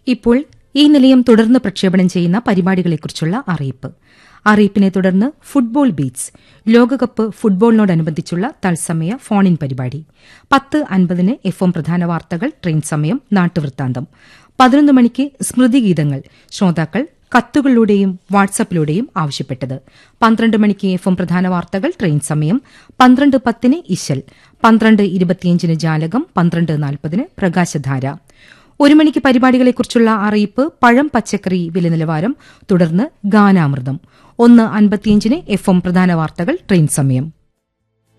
ഇപ്പോൾ ഈ നിലയം തുടർന്ന് പ്രക്ഷേപണം ചെയ്യുന്ന പരിപാടികളെക്കുറിച്ചുള്ള അറിയിപ്പ് അറിയിപ്പിനെ തുടർന്ന് ഫുട്ബോൾ ബീറ്റ്സ് ലോകകപ്പ് ഫുട്ബോളിനോടനുബന്ധിച്ചുള്ള തത്സമയ ഫോൺ ഇൻ പരിപാടി പത്ത് അൻപതിന് എഫ് എം പ്രധാന വാർത്തകൾ ട്രെയിൻ സമയം നാട്ടുവൃത്താന്തം പതിനൊന്ന് മണിക്ക് സ്മൃതിഗീതങ്ങൾ ശ്രോതാക്കൾ കത്തുകളിലൂടെയും വാട്സപ്പിലൂടെയും ആവശ്യപ്പെട്ടത് പന്ത്രണ്ട് മണിക്ക് എഫ് എം പ്രധാന വാർത്തകൾ ട്രെയിൻ സമയം പന്ത്രണ്ട് പത്തിന് ഇശൽ പന്ത്രണ്ട് ഇരുപത്തിയഞ്ചിന് ജാലകം പന്ത്രണ്ട് നാൽപ്പതിന് പ്രകാശധാര ഒരു മണിക്ക് പരിപാടികളെക്കുറിച്ചുള്ള അറിയിപ്പ് പഴം പച്ചക്കറി വില നിലവാരം തുടർന്ന് ഗാനാമൃതം ഒന്ന് അൻപത്തിയഞ്ചിന് എഫ് എം പ്രധാന വാർത്തകൾ ട്രെയിൻ സമയം